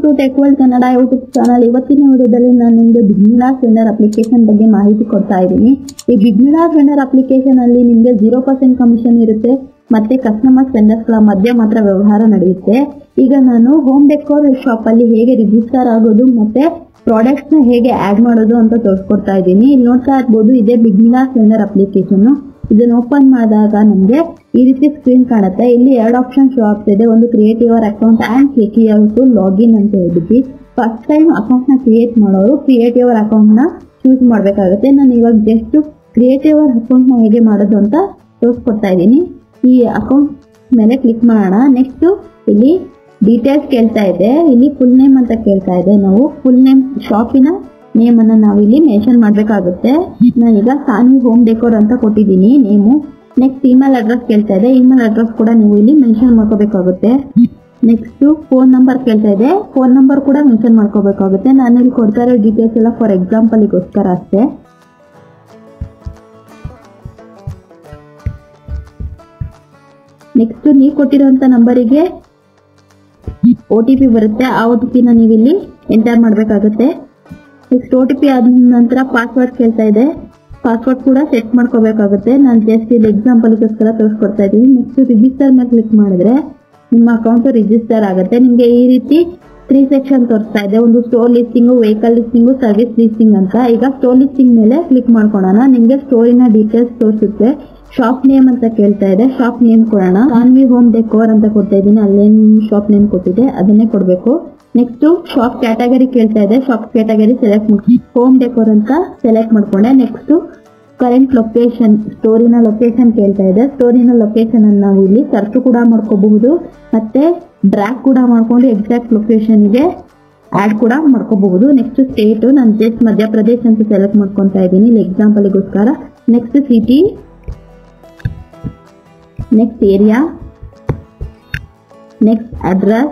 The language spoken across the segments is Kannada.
to tech world Kannada YouTube channel ಇವತ್ತಿನ ವಿಡಿಯೋದಲ್ಲಿ ನಾನು ನಿಮಗೆ ಬಿಗ್ಮಿಲಾಸ್ ವೆಂಡರ್ ಅಪ್ಲಿಕೇಶನ್ ಬಗ್ಗೆ ಮಾಹಿತಿ ಕೊಡ್ತಾ ಇದ್ದೀನಿ ಈ ಬಿಗ್ಮಿಲಾಸ್ ವೆಂಡರ್ ಅಪ್ಲಿಕೇಶನ್ ಅಲ್ಲಿ ನಿಮಗೆ ಜೀರೋ ಪರ್ಸೆಂಟ್ ಕಮಿಷನ್ ಇರುತ್ತೆ ಮತ್ತೆ ಕಸ್ಟಮರ್ಸ್ ವೆಂಡರ್ಸ್ಗಳ ಮಧ್ಯೆ ಮಾತ್ರ ವ್ಯವಹಾರ ನಡೆಯುತ್ತೆ ಈಗ ನಾನು ಹೋಮ್ ಡೆಕೋರ್ ಶಾಪ್ ಅಲ್ಲಿ ಹೇಗೆ ರಿಜಿಸ್ಟರ್ ಆಗೋದು ಮತ್ತೆ ಪ್ರಾಡಕ್ಟ್ಸ್ ನ ಹೇಗೆ ಆಡ್ ಮಾಡೋದು ಅಂತ ತೋರಿಸ್ಕೊಡ್ತಾ ಇದ್ದೀನಿ ಇಲ್ಲಿ ನೋಡ್ತಾ ಇರ್ಬೋದು ಇದೇ ಬಿಗ್ಮಿಲಾಸ್ ವೆಂಡರ್ ಅಪ್ಲಿಕೇಶನ್ ಇದನ್ನ ಓಪನ್ ಮಾಡಿದಾಗ ನಮಗೆ ಈ ರೀತಿ ಸ್ಕ್ರೀನ್ ಕಾಣುತ್ತೆ ಇಲ್ಲಿ ಎರಡು ಆಪ್ಷನ್ ಶೋ ಆಗ್ತಿದೆ ಒಂದು create your account and click your to login ಅಂತ ಹೇಳ್ಬಿಟ್ಟು ಫಸ್ಟ್ ಟೈಮ್ ಅಕೌಂಟ್ ನ ಕ್ರಿಯೇಟ್ ಮಾಡೋರು ಕ್ರಿಯೇಟ್ ಯುವರ್ ಅಕೌಂಟ್ ನ ಚೂಸ್ ಮಾಡಬೇಕಾಗುತ್ತೆ ನಾನು ಇವಾಗ ಜಸ್ಟ್ ಕ್ರಿಯೇಟ್ ಯುವರ್ ಅಕೌಂಟ್ ನ ಹೇಗೆ ಮಾಡೋದು ಅಂತ ತೋರಿಸ್ಕೊಡ್ತಾ ಇದ್ದೀನಿ ಈ ಅಕೌಂಟ್ ಮೇಲೆ ಕ್ಲಿಕ್ ಮಾಡೋಣ ನೆಕ್ಸ್ಟ್ ಇಲ್ಲಿ ಡೀಟೇಲ್ಸ್ ಕೇಳ್ತಾ ಇದೆ ಇಲ್ಲಿ ಫುಲ್ ನೇಮ್ ಅಂತ ಕೇಳ್ತಾ ಇದೆ ನಾವು ಫುಲ್ ನೇಮ್ ಶಾಪಿನ ನೇಮ್ ಅನ್ನ ನಾವು ಇಲ್ಲಿ ಮೆನ್ಷನ್ ಮಾಡ್ಬೇಕಾಗುತ್ತೆ ನಾನೀಗ ಸಾನ್ವಿ ಹೋಮ್ ಡೆಕೋರ್ ಅಂತ ಕೊಟ್ಟಿದ್ದೀನಿ ನೇಮು ನೆಕ್ಸ್ಟ್ ಇಮೇಲ್ ಅಡ್ರೆಸ್ ಕೇಳ್ತಾ ಇದೆ ಇಮೇಲ್ ಅಡ್ರೆಸ್ ಕೂಡ ನೀವು ಇಲ್ಲಿ ಮೆನ್ಷನ್ ಮಾಡ್ಕೋಬೇಕಾಗುತ್ತೆ ನೆಕ್ಸ್ಟ್ ಫೋನ್ ನಂಬರ್ ಕೇಳ್ತಾ ಇದೆ ಫೋನ್ ನಂಬರ್ ಕೂಡ ಮೆನ್ಷನ್ ಮಾಡ್ಕೋಬೇಕಾಗುತ್ತೆ ನಾನು ಇಲ್ಲಿ ಕೊಡ್ತಾ ಇರೋ ಡೀಟೇಲ್ಸ್ ಎಲ್ಲ ಫಾರ್ ಎಕ್ಸಾಂಪಲ್ಗೋಸ್ಕರ ಅಷ್ಟೇ ನೆಕ್ಸ್ಟ್ ನೀವು ಕೊಟ್ಟಿರೋಂಥ ನಂಬರಿಗೆ ಒ ಟಿ ಪಿ ಬರುತ್ತೆ ಆ ಒ ಟಿ ಪಿನ ನೀವು ಇಲ್ಲಿ ಎಂಟರ್ ಮಾಡಬೇಕಾಗುತ್ತೆ ನೆಕ್ಸ್ಟ್ ಒ ಟಿ ಪಿ ಆದ ನಂತರ ಪಾಸ್ವರ್ಡ್ ಕೇಳ್ತಾ ಇದೆ ಪಾಸ್ವರ್ಡ್ ಕೂಡ ಸೆಟ್ ಮಾಡ್ಕೋಬೇಕಾಗುತ್ತೆ ನಾನು ಜಸ್ಟ್ ಇಲ್ಲಿ ಎಕ್ಸಾಂಪಲ್ಗೋಸ್ಕರ ತೋರಿಸ್ಕೊಡ್ತಾ ಇದ್ದೀನಿ ನೆಕ್ಸ್ಟ್ ರಿಜಿಸ್ಟರ್ ಮೇಲೆ ಕ್ಲಿಕ್ ಮಾಡಿದ್ರೆ ನಿಮ್ಮ ಅಕೌಂಟ್ ರಿಜಿಸ್ಟರ್ ಆಗುತ್ತೆ ನಿಮಗೆ ಈ ರೀತಿ ತ್ರೀ ಸೆಕ್ಷನ್ ತೋರಿಸ್ತಾ ಇದೆ ಒಂದು store listing vehicle listing service listing ಅಂತ ಈಗ ಸ್ಟೋರ್ ಲಿಸ್ಟಿಂಗ್ ಮೇಲೆ ಕ್ಲಿಕ್ ಮಾಡ್ಕೊಳ್ಳೋಣ ನಿಮಗೆ ಸ್ಟೋರಿನ ಡೀಟೇಲ್ಸ್ ತೋರಿಸುತ್ತೆ ಶಾಪ್ ನೇಮ್ ಅಂತ ಕೇಳ್ತಾ ಇದೆ ಶಾಪ್ ನೇಮ್ ಕೊಡೋಣ ಸಾನ್ವಿ ಹೋಮ್ ಡೆಕೋರ್ ಅಂತ ಕೊಡ್ತಾ ಇದ್ದೀನಿ ಅಲ್ಲೇನ್ ಶಾಪ್ ನೇಮ್ ಕೊಟ್ಟಿದೆ ಅದನ್ನೇ ಕೊಡಬೇಕು ನೆಕ್ಸ್ಟ್ ಶಾಪ್ ಕ್ಯಾಟಗರಿ ಕೇಳ್ತಾ ಇದೆ ಶಾಪ್ ಕ್ಯಾಟಗರಿ ಸೆಲೆಕ್ಟ್ ಮಾಡಿ ಹೋಮ್ ಡೆಕೋರ್ ಅಂತ ಸೆಲೆಕ್ಟ್ ಮಾಡ್ಕೊಂಡೆ ನೆಕ್ಸ್ಟ್ ಕರೆಂಟ್ ಲೊಕೇಶನ್ ಸ್ಟೋರಿನ ಲೊಕೇಶನ್ ಕೇಳ್ತಾ ಇದೆ ಸ್ಟೋರಿನ ಲೊಕೇಶನ್ ಅನ್ನು ನಾವು ಇಲ್ಲಿ ಸರ್ಚ್ ಕೂಡ ಮಾಡ್ಕೋಬಹುದು ಮತ್ತೆ ಡ್ರ್ಯಾಗ್ ಕೂಡ ಮಾಡ್ಕೊಂಡು ಎಕ್ಸಾಕ್ಟ್ ಲೊಕೇಶನ್ ಗೆ ಆಡ್ ಕೂಡ ಮಾಡ್ಕೋಬಹುದು ನೆಕ್ಸ್ಟ್ ಸ್ಟೇಟ್ ನಾನು ಜಸ್ಟ್ ಮಧ್ಯಪ್ರದೇಶ್ ಅಂತ ಸೆಲೆಕ್ಟ್ ಮಾಡ್ಕೊಂತಾ ಇದ್ದೀನಿ ಇಲ್ಲಿ ಎಕ್ಸಾಂಪಲ್ಗೋಸ್ಕರ next city next area next address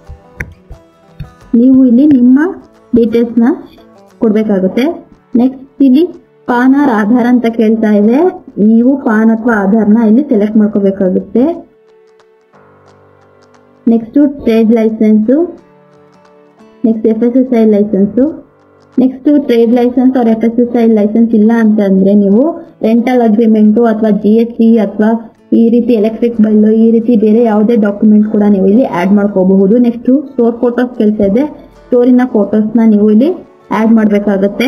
ನೀವು ಇಲ್ಲಿ ನಿಮ್ಮ ಡೀಟೇಲ್ಸ್ನ ಕೊಡಬೇಕಾಗುತ್ತೆ ನೆಕ್ಸ್ಟ್ ಇಲ್ಲಿ ಪಾನ್ ಆರ್ ಆಧಾರ್ ಅಂತ ಕೇಳ್ತಾ ಇದೆ ನೀವು ಪಾನ್ ಅಥವಾ ಆಧಾರ್ನ ಇಲ್ಲಿ ಸೆಲೆಕ್ಟ್ ಮಾಡ್ಕೋಬೇಕಾಗುತ್ತೆ next trade licence next F S S I licence next trade licence ಅವ್ರ F S S I licence ಇಲ್ಲ ಅಂತಂದ್ರೆ ನೀವು ರೆಂಟಲ್ ಅಗ್ರಿಮೆಂಟು ಅಥವಾ ಜಿ ಎಸ್ ಟಿ ಅಥವಾ ಈ ರೀತಿ ಎಲೆಕ್ಟ್ರಿಕ್ ಬೈಲು ಈ ರೀತಿ ಬೇರೆ ಯಾವುದೇ ಡಾಕ್ಯುಮೆಂಟ್ ಕೂಡ ನೀವು ಇಲ್ಲಿ ಆಡ್ ಮಾಡ್ಕೋಬಹುದು ನೆಕ್ಸ್ಟ್ ಸ್ಟೋರ್ ಫೋಟೋಸ್ ಕೇಳ್ತಾ ಇದೆ ಸ್ಟೋರಿನ ಫೋಟೋಸ್ನ ನೀವು ಇಲ್ಲಿ ಆಡ್ ಮಾಡಬೇಕಾಗುತ್ತೆ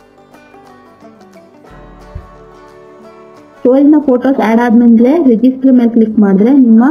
ಸ್ಟೋರಿನ ಫೋಟೋಸ್ ಆಡ್ ಆದ್ಮೇಲೆ ರಿಜಿಸ್ಟರ್ ಮೇಲೆ ಕ್ಲಿಕ್ ಮಾಡಿದ್ರೆ ನಿಮ್ಮ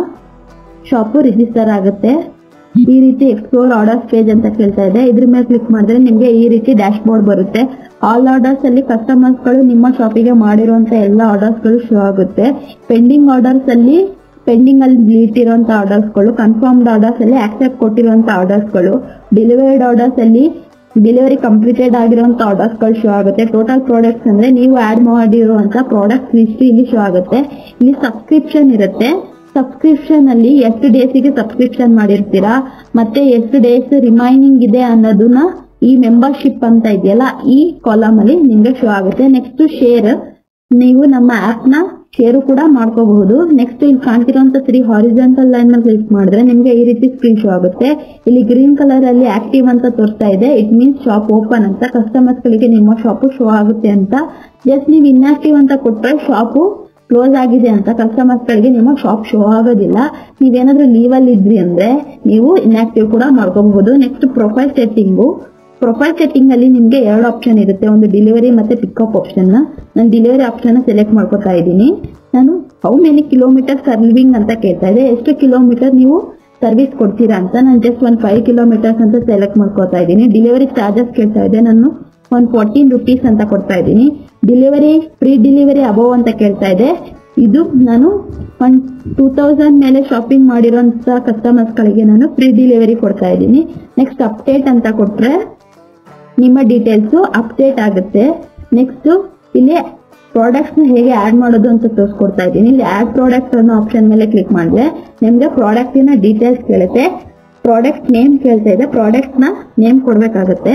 ಶಾಪು ರಿಜಿಸ್ಟರ್ ಆಗುತ್ತೆ ಈ ರೀತಿ ಎಕ್ಸ್ಪ್ಲೋರ್ ಆರ್ಡರ್ಸ್ ಪೇಜ್ ಅಂತ ಕೇಳ್ತಾ ಇದೆ ಇದ್ರ ಮೇಲೆ ಕ್ಲಿಕ್ ಮಾಡಿದ್ರೆ ನಿಮಗೆ ಈ ರೀತಿ ಡ್ಯಾಶ್ ಬೋರ್ಡ್ ಬರುತ್ತೆ ಆಲ್ ಆರ್ಡರ್ಸ್ ಅಲ್ಲಿ ಕಸ್ಟಮರ್ಸ್ ಗಳು ನಿಮ್ಮ ಶಾಪಿಗೆ ಮಾಡಿರುವಂತ ಎಲ್ಲ ಆರ್ಡರ್ಸ್ ಗಳು ಶೋ ಆಗುತ್ತೆ ಪೆಂಡಿಂಗ್ ಆರ್ಡರ್ಸ್ ಅಲ್ಲಿ ಪೆಂಡಿಂಗ್ ಅಲ್ಲಿ ಇಟ್ಟಿರುವಂತ ಆರ್ಡರ್ಸ್ ಗಳು ಕನ್ಫರ್ಮ್ಡ್ ಆರ್ಡರ್ಸ್ ಅಲ್ಲಿ ಆಕ್ಸೆಪ್ಟ್ ಕೊಟ್ಟಿರುವಂತ ಆರ್ಡರ್ಸ್ ಗಳು ಡೆಲಿವರ್ಡ್ ಆರ್ಡರ್ಸ್ ಅಲ್ಲಿ ಡೆಲಿವರಿ ಕಂಪ್ಲೀಟೆಡ್ ಆಗಿರುವಂತ ಆರ್ಡರ್ಸ್ ಗಳು ಶೋ ಆಗುತ್ತೆ ಟೋಟಲ್ ಪ್ರಾಡಕ್ಟ್ಸ್ ಅಂದ್ರೆ ನೀವು ಆಡ್ ಮಾಡಿರುವಂತ ಪ್ರಾಡಕ್ಟ್ ಲಿಸ್ಟ್ ಇಲ್ಲಿ ಶೋ ಆಗುತ್ತೆ ಇಲ್ಲಿ ಸಬ್ಸ್ಕ್ರಿಪ್ಷನ್ ಇರುತ್ತೆ ಸಬ್ಸ್ಕ್ರಿಪ್ಷನ್ ಅಲ್ಲಿ ಎಷ್ಟು ಡೇಸಿಗೆ ಸಬ್ಸ್ಕ್ರಿಪ್ಷನ್ ಮಾಡಿರ್ತೀರಾ ಮತ್ತೆ ಎಷ್ಟು ಡೇಸ್ ರಿಮೈನಿಂಗ್ ಇದೆ ಅನ್ನೋದನ್ನ ಈ ಮೆಂಬರ್ಶಿಪ್ ಅಂತ ಇದೆಯಲ್ಲ ಈ ಕಾಲಮ್ ಅಲ್ಲಿ ನಿಮ್ಗೆ ಶೋ ಆಗುತ್ತೆ ನೆಕ್ಸ್ಟ್ ಶೇರ್ ನೀವು ನಮ್ಮ ಆಪ್ ನ ಶೇರು ಕೂಡ ಮಾಡ್ಕೋಬಹುದು ನೆಕ್ಸ್ಟ್ ಇಲ್ಲಿ ಕಾಣ್ತಿರುವಂತ ತ್ರೀ ಹಾರಿಜೆಂಟಲ್ ಲೈನ್ ಮೇಲೆ ಕ್ಲಿಕ್ ಮಾಡಿದ್ರೆ ನಿಮ್ಗೆ ಈ ರೀತಿ ಸ್ಕ್ರೀನ್ ಶೋ ಆಗುತ್ತೆ ಇಲ್ಲಿ ಗ್ರೀನ್ ಕಲರ್ ಅಲ್ಲಿ ಆಕ್ಟಿವ್ ಅಂತ ತೋರಿಸ್ತಾ ಇದೆ ಇಟ್ ಮೀನ್ಸ್ ಶಾಪ್ ಓಪನ್ ಅಂತ ಕಸ್ಟಮರ್ಸ್ ಗಳಿಗೆ ನಿಮ್ಮ ಶಾಪ್ ಶೋ ಆಗುತ್ತೆ ಅಂತ ಜಸ್ಟ್ ನೀವು ಇನ್ಆಕ್ಟಿವ್ ಅಂತ ಕೊಟ್ರೆ ಶಾಪು ಕ್ಲೋಸ್ ಆಗಿದೆ ಅಂತ ಕಸ್ಟಮರ್ಸ್ ಗಳಿಗೆ ನಿಮ್ಮ ಶಾಪ್ ಶೋ ಆಗೋದಿಲ್ಲ ನೀವೇನಾದ್ರೂ ಲೀವ್ ಅಲ್ಲಿ ಇದ್ರಿ ಅಂದ್ರೆ ನೀವು ಇನ್ಆಕ್ಟಿವ್ ಕೂಡ ಮಾಡ್ಕೋಬಹುದು next profile setting profile setting ಅಲ್ಲಿ ನಿಮ್ಗೆ ಎರಡು ಆಪ್ಷನ್ ಇರುತ್ತೆ ಒಂದು ಡೆಲಿವರಿ ಮತ್ತೆ ಪಿಕಪ್ ಆಪ್ಷನ್ ನಾನು ಡೆಲಿವರಿ ಆಪ್ಷನ್ ಸೆಲೆಕ್ಟ್ ಮಾಡ್ಕೊತಾ ಇದ್ದೀನಿ ನಾನು ಹೌ ಮೆನಿ ಕಿಲೋಮೀಟರ್ ಸರ್ವಿಂಗ್ ಅಂತ ಕೇಳ್ತಾ ಇದೆ ಎಷ್ಟು ಕಿಲೋಮೀಟರ್ ನೀವು ಸರ್ವಿಸ್ ಕೊಡ್ತೀರಾ ಅಂತ ನಾನು ಜಸ್ಟ್ ಒಂದು ಫೈವ್ ಕಿಲೋಮೀಟರ್ಸ್ ಅಂತ ಸೆಲೆಕ್ಟ್ ಮಾಡ್ಕೋತಾ ಇದ್ದೀನಿ ಡೆಲಿವರಿ ಚಾರ್ಜಸ್ ಕೇಳ್ತಾ ಇದೆ ನಾನು ಒಂದು ಫೋರ್ಟೀನ್ ರುಪೀಸ್ ಅಂತ ಕೊಡ್ತಾ ಇದ್ದೀನಿ ಡೆಲಿವರಿ ಫ್ರೀ ಡೆಲಿವರಿ ಅಬೋವ್ ಅಂತ ಕೇಳ್ತಾ ಇದೆ ಇದು ನಾನು ಒನ್ ಟೂ ತೌಸಂಡ್ ಮೇಲೆ ಶಾಪಿಂಗ್ ಮಾಡಿರೋಂಥ ಕಸ್ಟಮರ್ಸ್ ಗಳಿಗೆ ನಾನು ಫ್ರೀ ಡೆಲಿವರಿ ಕೊಡ್ತಾ ಇದ್ದೀನಿ ನೆಕ್ಸ್ಟ್ ಅಪ್ಡೇಟ್ ಅಂತ ಕೊಟ್ರೆ ನಿಮ್ಮ ಡೀಟೇಲ್ಸ್ ಅಪ್ಡೇಟ್ ಆಗುತ್ತೆ ನೆಕ್ಸ್ಟ್ ಇಲ್ಲಿ ಪ್ರಾಡಕ್ಟ್ಸ್ ನ ಹೇಗೆ ಆಡ್ ಮಾಡೋದು ಅಂತ ತೋರಿಸ್ಕೊಡ್ತಾ ಇದ್ದೀನಿ ಇಲ್ಲಿ ಆಡ್ ಪ್ರಾಡಕ್ಟ್ ಅನ್ನೋ ಆಪ್ಷನ್ ಮೇಲೆ ಕ್ಲಿಕ್ ಮಾಡಿದ್ರೆ ನಿಮ್ಗೆ ಪ್ರಾಡಕ್ಟಿನ ಡೀಟೇಲ್ಸ್ ಕೇಳುತ್ತೆ ಪ್ರಾಡಕ್ಟ್ ನೇಮ್ ಕೇಳ್ತಾ ಇದೆ ಪ್ರಾಡಕ್ಟ್ ನ ನೇಮ್ ಕೊಡ್ಬೇಕಾಗುತ್ತೆ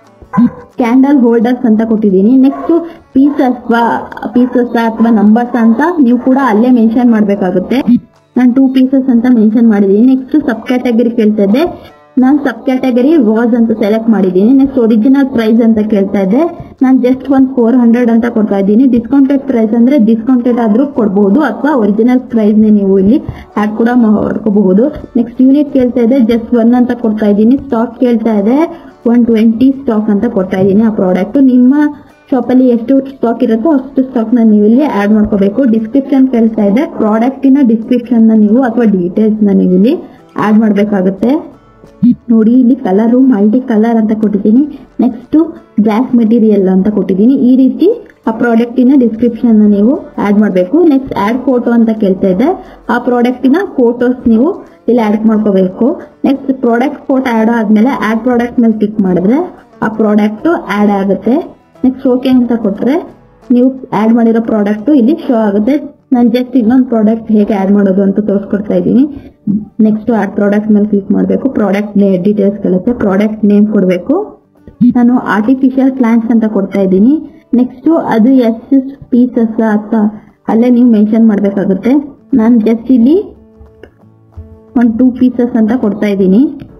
ಕ್ಯಾಂಡಲ್ ಹೋಲ್ಡರ್ಸ್ ಅಂತ ಕೊಟ್ಟಿದ್ದೀನಿ ನೆಕ್ಸ್ಟ್ ಪೀಸಸ್ ಪೀಸಸ್ ಅಥವಾ ನಂಬರ್ಸ್ ಅಂತ ನೀವು ಕೂಡ ಅಲ್ಲೇ ಮೆನ್ಷನ್ ಮಾಡಬೇಕಾಗುತ್ತೆ ನಾನು ಟೂ ಪೀಸಸ್ ಅಂತ ಮೆನ್ಷನ್ ಮಾಡಿದ್ದೀನಿ ನೆಕ್ಸ್ಟ್ ಸಬ್ ಕ್ಯಾಟಗರಿ ಕೇಳ್ತಾ ಇದೆ ನಾನು ಸಬ್ ಕ್ಯಾಟಗರಿ ವಾಸ್ ಅಂತ ಸೆಲೆಕ್ಟ್ ಮಾಡಿದ್ದೀನಿ ನೆಕ್ಸ್ಟ್ ಒರಿಜಿನಲ್ ಪ್ರೈಸ್ ಅಂತ ಕೇಳ್ತಾ ಇದೆ ನಾನು ಜಸ್ಟ್ ಒಂದು ಫೋರ್ ಹಂಡ್ರೆಡ್ ಅಂತ ಕೊಡ್ತಾ ಇದ್ದೀನಿ ಡಿಸ್ಕೌಂಟೆಡ್ ಪ್ರೈಸ್ ಅಂದ್ರೆ ಡಿಸ್ಕೌಂಟೆಡ್ ಆದ್ರೂ ಕೊಡಬಹುದು ಅಥವಾ ಒರಿಜಿನಲ್ ಪ್ರೈಸ್ ನೀವು ಇಲ್ಲಿ ಆಡ್ ಕೂಡ ಮಾಡ್ಕೋಬಹುದು ನೆಕ್ಸ್ಟ್ ಯೂನಿಟ್ ಕೇಳ್ತಾ ಇದೆ ಜಸ್ಟ್ ಒನ್ ಅಂತ ಕೊಡ್ತಾ ಇದ್ದೀನಿ ಸ್ಟಾಕ್ ಕೇಳ್ತಾ ಇದೆ ಒನ್ ಟ್ವೆಂಟಿ ಸ್ಟಾಕ್ ಅಂತ ಕೊಡ್ತಾ ಇದ್ದೀನಿ ಆ ಪ್ರಾಡಕ್ಟ್ ನಿಮ್ಮ ಶಾಪ್ ಅಲ್ಲಿ ಎಷ್ಟು ಸ್ಟಾಕ್ ಇರುತ್ತೋ ಅಷ್ಟು ಸ್ಟಾಕ್ ನ ನೀವು ಇಲ್ಲಿ ಆಡ್ ಮಾಡ್ಕೋಬೇಕು ಡಿಸ್ಕ್ರಿಪ್ಷನ್ ಕೇಳ್ತಾ ಇದೆ ಪ್ರಾಡಕ್ಟಿನ ಡಿಸ್ಕ್ರಿಪ್ಷನ್ ನ ನೀವು ಅಥವಾ ಡೀಟೇಲ್ಸ್ ನ ನೀವು ಇಲ್ಲಿ ಆಡ್ ಮಾಡ್ಬೇಕಾಗುತ್ತೆ ನೋಡಿ ಇಲ್ಲಿ ಕಲರು ಮಲ್ಟಿ ಕಲರ್ ಅಂತ ಕೊಟ್ಟಿದ್ದೀನಿ ನೆಕ್ಸ್ಟ್ ಗ್ಲಾಸ್ ಮೆಟೀರಿಯಲ್ ಅಂತ ಕೊಟ್ಟಿದ್ದೀನಿ ಈ ರೀತಿ ಆ ಪ್ರಾಡಕ್ಟಿನ ಡಿಸ್ಕ್ರಿಪ್ಷನ್ ನೀವು ಆಡ್ ಮಾಡಬೇಕು ನೆಕ್ಸ್ಟ್ ಆಡ್ ಫೋಟೋ ಅಂತ ಕೇಳ್ತಾ ಇದೆ ಆ ಪ್ರಾಡಕ್ಟಿನ ಫೋಟೋಸ್ ನೀವು ಇಲ್ಲಿ ಆಡ್ ಮಾಡ್ಕೋಬೇಕು ನೆಕ್ಸ್ಟ್ ಪ್ರಾಡಕ್ಟ್ ಫೋಟೋ ಆಡ್ ಆದ್ಮೇಲೆ ಆಡ್ ಪ್ರಾಡಕ್ಟ್ ಮೇಲೆ ಕ್ಲಿಕ್ ಮಾಡಿದ್ರೆ ಆ ಪ್ರಾಡಕ್ಟ್ ಆಡ್ ಆಗುತ್ತೆ ನೆಕ್ಸ್ಟ್ ಓಕೆ ಅಂತ ಕೊಟ್ರೆ ನೀವು ಆಡ್ ಮಾಡಿರೋ ಪ್ರಾಡಕ್ಟ್ ಇಲ್ಲಿ ಶೋ ಆಗುತ್ತೆ ನಾನು ಜಸ್ಟ್ ಇನ್ನೊಂದು ಪ್ರಾಡಕ್ಟ್ ಹೇಗೆ ಆಡ್ ಮಾಡೋದು ಅಂತ ತೋರಿಸ್ಕೊಡ್ತಾ ಇದ್ದೀನಿ ನೆಕ್ಸ್ಟ್ ಆಡ್ ಪ್ರಾಡಕ್ಟ್ ಮೇಲೆ ಕ್ಲಿಕ್ ಮಾಡಬೇಕು ಪ್ರಾಡಕ್ಟ್ ಡೀಟೇಲ್ಸ್ ಕೇಳುತ್ತೆ ಪ್ರಾಡಕ್ಟ್ ನೇಮ್ ಕೊಡಬೇಕು ನಾನು ಆರ್ಟಿಫಿಷಿಯಲ್ ಪ್ಲಾಂಟ್ಸ್ ಅಂತ ಕೊಡ್ತಾ ಇದ್ದೀನಿ ನೆಕ್ಸ್ಟ್ ಅದು ಎಷ್ಟು ಪೀಸಸ್ ಅಂತ ಅಲ್ಲೇ ನೀವು ಮೆನ್ಷನ್ ಮಾಡಬೇಕಾಗುತ್ತೆ ನಾನು ಜಸ್ಟ್ ಇಲ್ಲಿ ಒಂದು ಟೂ ಪೀಸಸ್ ಅಂತ ಕೊಡ್ತಾ ಇದ್ದೀನಿ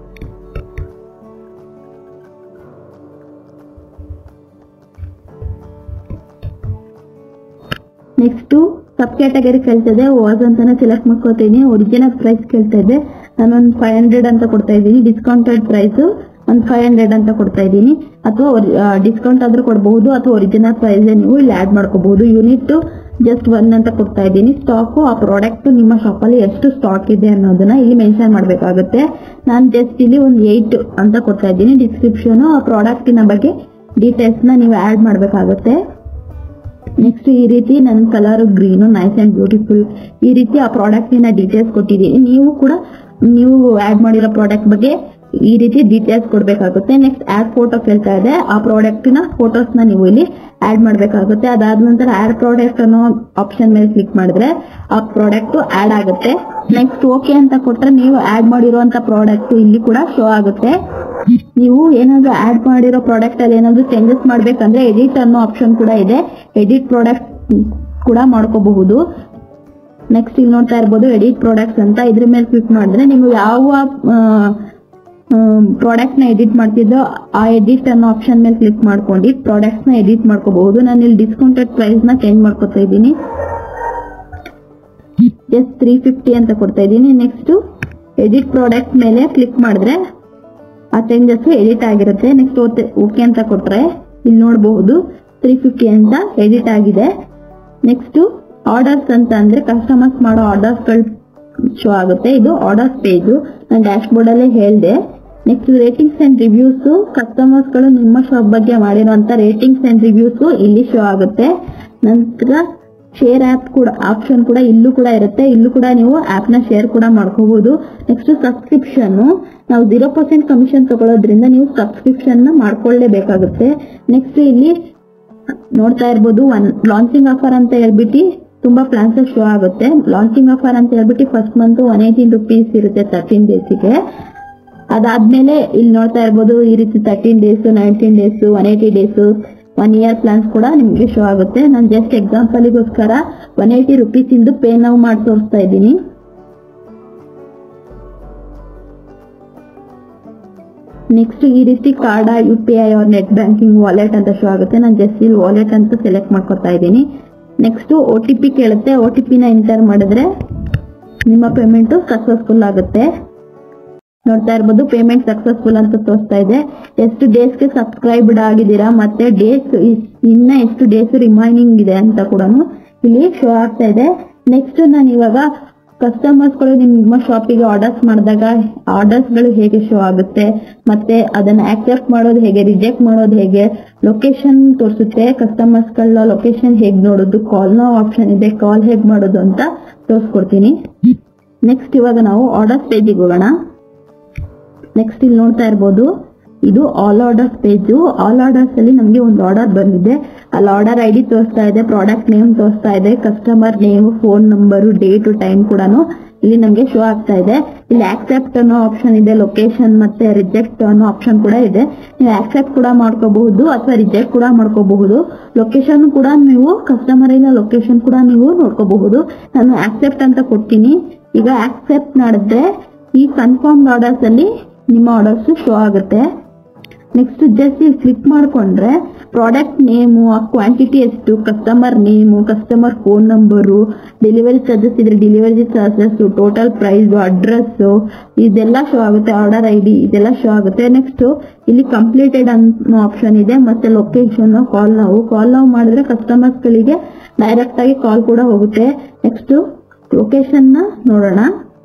ನೆಕ್ಸ್ಟ್ ಸಬ್ ಕ್ಯಾಟಗರಿ ಕೇಳ್ತದೆ ವಾಸ್ ಅಂತಾನೆ ಸೆಲೆಕ್ಟ್ ಮಾಡ್ಕೋತೀನಿ ಒರಿಜಿನಲ್ ಪ್ರೈಸ್ ಕೇಳ್ತಾ ಇದೆ ನಾನು ಒಂದು ಫೈವ್ ಹಂಡ್ರೆಡ್ ಅಂತ ಕೊಡ್ತಾ ಇದ್ದೀನಿ ಡಿಸ್ಕೌಂಟೆಡ್ ಪ್ರೈಸ್ ಒಂದು ಫೈವ್ ಹಂಡ್ರೆಡ್ ಅಂತ ಕೊಡ್ತಾ ಇದ್ದೀನಿ ಅಥವಾ ಡಿಸ್ಕೌಂಟ್ ಆದ್ರೂ ಕೊಡಬಹುದು ಅಥವಾ ಒರಿಜಿನಲ್ ಪ್ರೈಸ್ ನೀವು ಇಲ್ಲಿ ಆಡ್ ಮಾಡ್ಕೋಬಹುದು ಯೂನಿಟ್ ಜಸ್ಟ್ ಒನ್ ಅಂತ ಕೊಡ್ತಾ ಇದ್ದೀನಿ ಸ್ಟಾಕ್ ಆ ಪ್ರಾಡಕ್ಟ್ ನಿಮ್ಮ ಶಾಪ್ ಅಲ್ಲಿ ಎಷ್ಟು ಸ್ಟಾಕ್ ಇದೆ ಅನ್ನೋದನ್ನ ಇಲ್ಲಿ ಮೆನ್ಷನ್ ಮಾಡಬೇಕಾಗುತ್ತೆ ನಾನು ಜಸ್ಟ್ ಇಲ್ಲಿ ಒಂದು ಏಟ್ ಅಂತ ಕೊಡ್ತಾ ಇದ್ದೀನಿ ಡಿಸ್ಕ್ರಿಪ್ಷನ್ ಆ ಪ್ರಾಡಕ್ಟಿನ ಬಗ್ಗೆ ಡೀಟೇಲ್ಸ್ ನ ನೀವು ಆಡ್ ಮಾಡಬೇಕಾಗುತ್ತೆ ನೆಕ್ಸ್ಟ್ ಈ ರೀತಿ ನನ್ನ colour green nice and beautiful ಈ ರೀತಿ ಆ ಪ್ರಾಡಕ್ಟಿನ ಡೀಟೇಲ್ಸ್ ಕೊಟ್ಟಿದ್ದೀನಿ ನೀವು ಕೂಡ ನೀವು ಆಡ್ ಮಾಡಿರೋ ಪ್ರಾಡಕ್ಟ್ ಬಗ್ಗೆ ಈ ರೀತಿ ಡೀಟೇಲ್ಸ್ ಕೊಡಬೇಕಾಗುತ್ತೆ ನೆಕ್ಸ್ಟ್ ಆಡ್ ಫೋಟೋ ಕೇಳ್ತಾ ಇದೆ ಆ ಪ್ರಾಡಕ್ಟಿನ ಫೋಟೋಸ್ನ ನೀವು ಇಲ್ಲಿ ಆಡ್ ಮಾಡಬೇಕಾಗುತ್ತೆ ಅದಾದ ನಂತರ ಆಡ್ ಪ್ರಾಡಕ್ಟ್ ಅನ್ನೋ ಆಪ್ಷನ್ ಮೇಲೆ ಕ್ಲಿಕ್ ಮಾಡಿದ್ರೆ ಆ ಪ್ರಾಡಕ್ಟ್ ಆಡ್ ಆಗುತ್ತೆ ನೆಕ್ಸ್ಟ್ ಓಕೆ ಅಂತ ಕೊಟ್ರೆ ನೀವು ಆಡ್ ಮಾಡಿರುವಂತ ಪ್ರಾಡಕ್ಟ್ ಇಲ್ಲಿ ಕೂಡ ಶೋ ಆಗುತ್ತೆ ನೀವು ಏನಾದ್ರು ಆಡ್ ಮಾಡಿರೋ ಪ್ರಾಡಕ್ಟ್ ಅಲ್ಲಿ ಏನಾದ್ರು ಚೇಂಜಸ್ ಮಾಡ್ಬೇಕಂದ್ರೆ ಎಡಿಟ್ ಅನ್ನೋ ಆಪ್ಷನ್ ಕೂಡ ಇದೆ ಎಡಿಟ್ ಪ್ರಾಡಕ್ಟ್ ಕೂಡ ಮಾಡ್ಕೋಬಹುದು ನೆಕ್ಸ್ಟ್ ಇಲ್ಲಿ ನೋಡ್ತಾ ಇರ್ಬೋದು ಎಡಿಟ್ ಪ್ರಾಡಕ್ಟ್ಸ್ ಅಂತ ಇದ್ರ ಮೇಲೆ ಕ್ಲಿಕ್ ಮಾಡಿದ್ರೆ ನೀವು ಯಾವ ಪ್ರಾಡಕ್ಟ್ ನ ಎಡಿಟ್ ಮಾಡ್ತಿದ್ದೋ ಆ ಎಡಿಟ್ ಅನ್ನೋ ಆಪ್ಷನ್ ಮೇಲೆ ಕ್ಲಿಕ್ ಮಾಡ್ಕೊಂಡು ಪ್ರಾಡಕ್ಟ್ಸ್ ನ ಎಡಿಟ್ ಮಾಡ್ಕೋಬಹುದು ನಾನು ಇಲ್ಲಿ ಡಿಸ್ಕೌಂಟೆಡ್ ಪ್ರೈಸ್ ನ ಚೇಂಜ್ ಮಾಡ್ಕೊತಾ ಇದ್ದೀನಿ ಜಸ್ಟ್ ತ್ರೀ ಫಿಫ್ಟಿ ಅಂತ ಕೊಡ್ತಾ ಇದ್ದೀನಿ ನೆಕ್ಸ್ಟ್ ಎಡಿಟ್ ಪ್ರಾಡಕ್ಟ್ ಮೇಲೆ ಕ್ಲಿಕ್ ಮಾಡಿದ್ರೆ ಆ ಚೇಂಜಸ್ ಎಡಿಟ್ ಆಗಿರುತ್ತೆ ನೆಕ್ಸ್ಟ್ ಓಕೆ ಅಂತ ಕೊಟ್ರೆ ಇಲ್ಲಿ ನೋಡಬಹುದು ತ್ರೀ ಫಿಫ್ಟಿ ಅಂತ ಎಡಿಟ್ ಆಗಿದೆ ನೆಕ್ಸ್ಟ್ ಆರ್ಡರ್ಸ್ ಅಂತ ಅಂದ್ರೆ ಕಸ್ಟಮರ್ಸ್ ಮಾಡೋ ಆರ್ಡರ್ಸ್ ಗಳು ಶೋ ಆಗುತ್ತೆ ಇದು ಆರ್ಡರ್ಸ್ ಪೇಜ್ ನಾನು ಡ್ಯಾಶ್ ಬೋರ್ಡ್ ಅಲ್ಲೇ ಹೇಳಿದೆ next ratings and reviews customers ಗಳು ನಿಮ್ಮ ಶಾಪ್ ಬಗ್ಗೆ ಮಾಡಿರುವಂತ ರೇಟಿಂಗ್ಸ್ ಅಂಡ್ ರಿವ್ಯೂಸ್ ಇಲ್ಲಿ ಶೋ ಆಗುತ್ತೆ ನಂತರ ಶೇರ್ ಆಪ್ ಕೂಡ ಆಪ್ಷನ್ ಕೂಡ ಇಲ್ಲೂ ಕೂಡ ಇರುತ್ತೆ ಇಲ್ಲೂ ಕೂಡ ನೀವು ಆಪ್ ನ ಶೇರ್ ಕೂಡ ಮಾಡ್ಕೋಬಹುದು ನೆಕ್ಸ್ಟ್ ಸಬ್ಸ್ಕ್ರಿಪ್ಷನ್ ನಾವು ಜೀರೋ ಪರ್ಸೆಂಟ್ ಕಮಿಷನ್ ತಗೊಳ್ಳೋದ್ರಿಂದ ನೀವು ಸಬ್ಸ್ಕ್ರಿಪ್ಷನ್ ನ ಮಾಡ್ಕೊಳ್ಳೇಬೇಕಾಗುತ್ತೆ ನೆಕ್ಸ್ಟ್ ಇಲ್ಲಿ ನೋಡ್ತಾ ಇರ್ಬೋದು ಒನ್ ಲಾಂಚಿಂಗ್ ಆಫರ್ ಅಂತ ಹೇಳ್ಬಿಟ್ಟು ತುಂಬಾ ಪ್ಲಾನ್ಸ್ ಶೋ ಆಗುತ್ತೆ ಲಾಂಚಿಂಗ್ ಆಫರ್ ಅಂತ ಹೇಳ್ಬಿಟ್ಟು first month one eighteen rupees ಇರುತ್ತೆ ತರ್ಟೀನ್ ಡೇಸಿಗೆ ಅದಾದ್ಮೇಲೆ ಇಲ್ಲಿ ನೋಡ್ತಾ ಇರ್ಬೋದು ಈ ರೀತಿ thirteen days nineteen days one eighty days one year plans ಕೂಡ ನಿಮಗೆ ಶೋ ಆಗುತ್ತೆ ನಾನು ಜಸ್ಟ್ ಎಕ್ಸಾಂಪಲ್ಗೋಸ್ಕರ ಒನ್ ಏಯ್ಟಿ ರುಪೀಸ್ ಇಂದು ಪೇ ನಾವು ಮಾಡಿ ತೋರಿಸ್ತಾ ಇದ್ದೀನಿ ನೆಕ್ಸ್ಟ್ ಈ ರೀತಿ card U P I or net banking wallet ಅಂತ ಶೋ ಆಗುತ್ತೆ ನಾನು ಜಸ್ಟ್ ಇಲ್ಲಿ ವಾಲೆಟ್ ಅಂತ ಸೆಲೆಕ್ಟ್ ಮಾಡ್ಕೊತಾ ಇದ್ದೀನಿ ನೆಕ್ಸ್ಟ್ ಒ ಟಿ ಪಿ ಕೇಳುತ್ತೆ ಒ ಟಿ ಪಿನ ಎಂಟರ್ ಮಾಡಿದ್ರೆ ನಿಮ್ಮ ಪೇಮೆಂಟ್ ಸಕ್ಸಸ್ಫುಲ್ ಆಗುತ್ತೆ ನೋಡ್ತಾ ಇರ್ಬೋದು ಪೇಮೆಂಟ್ ಸಕ್ಸಸ್ಫುಲ್ ಅಂತ ತೋರಿಸ್ತಾ ಇದೆ ಎಷ್ಟು ಡೇಸ್ಗೆ ಸಬ್ಸ್ಕ್ರೈಬ್ಡ್ ಆಗಿದ್ದೀರಾ ಮತ್ತೆ ಡೇಸ್ ಇನ್ನ ಎಷ್ಟು ಡೇಸ್ ರಿಮೈನಿಂಗ್ ಇದೆ ಅಂತ ಕೂಡ ಇಲ್ಲಿ ಶೋ ಆಗ್ತಾ ಇದೆ ನೆಕ್ಸ್ಟ್ ನಾನು ಇವಾಗ ಕಸ್ಟಮರ್ಸ್ ಗಳು ನಿಮ್ಮ ಶಾಪಿಗೆ ಆರ್ಡರ್ಸ್ ಮಾಡಿದಾಗ ಆರ್ಡರ್ಸ್ ಗಳು ಹೇಗೆ ಶೋ ಆಗುತ್ತೆ ಮತ್ತೆ ಅದನ್ನ ಆಕ್ಸೆಪ್ಟ್ ಮಾಡೋದು ಹೇಗೆ ರಿಜೆಕ್ಟ್ ಮಾಡೋದು ಹೇಗೆ ಲೊಕೇಶನ್ ತೋರಿಸುತ್ತೆ ಕಸ್ಟಮರ್ಸ್ ಗಳ ಲೊಕೇಶನ್ ಹೇಗ್ ನೋಡೋದು ಕಾಲ್ ನೋ ಆಪ್ಷನ್ ಇದೆ ಕಾಲ್ ಹೇಗ್ ಮಾಡೋದು ಅಂತ ತೋರಿಸ್ಕೊಡ್ತೀನಿ ನೆಕ್ಸ್ಟ್ ಇವಾಗ ನಾವು ಆರ್ಡರ್ಸ್ ಪೇಜಿಗೆ ಹೋಗೋಣ ನೆಕ್ಸ್ಟ್ ಇಲ್ಲಿ ನೋಡ್ತಾ ಇರ್ಬೋದು ಇದು all orders page all orders ಅಲ್ಲಿ ನಮಗೆ ಒಂದು ಆರ್ಡರ್ ಬಂದಿದೆ ಅಲ್ಲಿ ಆರ್ಡರ್ ಐ ಡಿ ತೋರಿಸ್ತಾ ಇದೆ ಪ್ರಾಡಕ್ಟ್ ನೇಮ್ ತೋರಿಸ್ತಾ ಇದೆ customer name phone number date time ಕೂಡ ಇಲ್ಲಿ ನಮಗೆ ಶೋ ಆಗ್ತಾ ಇದೆ ಇಲ್ಲಿ ಆಕ್ಸೆಪ್ಟ್ ಅನ್ನೋ ಆಪ್ಷನ್ ಇದೆ ಲೊಕೇಶನ್ ಮತ್ತೆ ರಿಜೆಕ್ಟ್ ಅನ್ನೋ ಆಪ್ಷನ್ ಕೂಡ ಇದೆ ನೀವು ಆಕ್ಸೆಪ್ಟ್ ಕೂಡ ಮಾಡ್ಕೋಬಹುದು ಅಥವಾ ರಿಜೆಕ್ಟ್ ಕೂಡ ಮಾಡ್ಕೋಬಹುದು ಲೊಕೇಶನ್ ಕೂಡ ನೀವು ಕಸ್ಟಮರ್ ಇನ ಲೊಕೇಶನ್ ಕೂಡ ನೀವು ನೋಡ್ಕೋಬಹುದು ನಾನು ಆಕ್ಸೆಪ್ಟ್ ಅಂತ ಕೊಡ್ತೀನಿ ಈಗ ಆಕ್ಸೆಪ್ಟ್ ಮಾಡಿದ್ರೆ ಈ ಕನ್ಫರ್ಮ್ ಆರ್ಡರ್ಸ್ ಅಲ್ಲಿ ನಿಮ್ಮ ಆರ್ಡರ್ಸ್ ಶೋ ಆಗುತ್ತೆ ನೆಕ್ಸ್ಟ್ ಜಸ್ಟ್ ಇಲ್ಲಿ ಕ್ಲಿಕ್ ಮಾಡ್ಕೊಂಡ್ರೆ ಪ್ರಾಡಕ್ಟ್ ನೇಮು ಆ ಕ್ವಾಂಟಿಟಿ ಎಷ್ಟು customer name customer phone number delivery charges ಇದ್ರೆ delivery charges total price address ಇದೆಲ್ಲ ಶೋ ಆಗುತ್ತೆ ಆರ್ಡರ್ ಐ ಡಿ ಇದೆಲ್ಲ ಶೋ ಆಗುತ್ತೆ ನೆಕ್ಸ್ಟ್ ಇಲ್ಲಿ ಕಂಪ್ಲೀಟೆಡ್ ಅನ್ನೋ ಆಪ್ಷನ್ ಇದೆ ಮತ್ತೆ ಲೊಕೇಶನ್ ಕಾಲ್ ನಾವು ಕಾಲ್ ನಾವು ಮಾಡಿದ್ರೆ ಕಸ್ಟಮರ್ಸ್ ಗಳಿಗೆ ಡೈರೆಕ್ಟ್ ಆಗಿ ಕಾಲ್ ಕೂಡ ಹೋಗುತ್ತೆ ನೆಕ್ಸ್ಟ್ ಲೊಕೇಶನ್ ನ ನೋಡೋಣ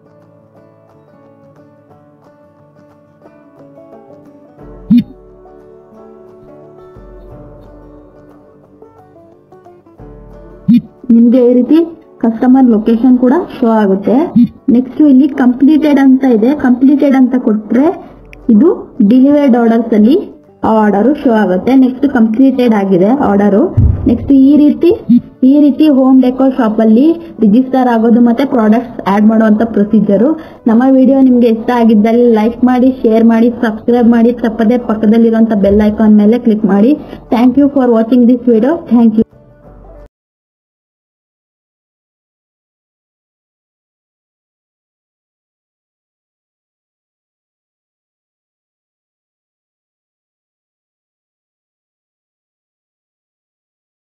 ನಿಮ್ಗೆ ಈ ರೀತಿ ಕಸ್ಟಮರ್ ಲೊಕೇಶನ್ ಕೂಡ ಶೋ ಆಗುತ್ತೆ ನೆಕ್ಸ್ಟ್ ಇಲ್ಲಿ ಕಂಪ್ಲೀಟೆಡ್ ಅಂತ ಇದೆ ಕಂಪ್ಲೀಟೆಡ್ ಅಂತ ಕೊಟ್ರೆ ಇದು ಡಿಲಿವರ್ಡ್ ಆರ್ಡರ್ಸ್ ಅಲ್ಲಿ ಆರ್ಡರ್ ಶೋ ಆಗುತ್ತೆ ನೆಕ್ಸ್ಟ್ ಕಂಪ್ಲೀಟೆಡ್ ಆಗಿದೆ ಆರ್ಡರ್ ನೆಕ್ಸ್ಟ್ ಈ ರೀತಿ ಈ ರೀತಿ ಹೋಮ್ ಡೆಕೋರ್ ಶಾಪ್ ಅಲ್ಲಿ ರಿಜಿಸ್ಟರ್ ಆಗೋದು ಮತ್ತೆ ಪ್ರಾಡಕ್ಟ್ಸ್ ಆಡ್ ಮಾಡುವಂತ ಪ್ರೊಸೀಜರು ನಮ್ಮ ವಿಡಿಯೋ ನಿಮ್ಗೆ ಇಷ್ಟ ಆಗಿದ್ದಲ್ಲಿ ಲೈಕ್ ಮಾಡಿ ಶೇರ್ ಮಾಡಿ ಸಬ್ಸ್ಕ್ರೈಬ್ ಮಾಡಿ ತಪ್ಪದೆ ಪಕ್ಕದಲ್ಲಿರುವಂತ ಬೆಲ್ ಐಕಾನ್ ಮೇಲೆ ಕ್ಲಿಕ್ ಮಾಡಿ thank you for watching this video thank you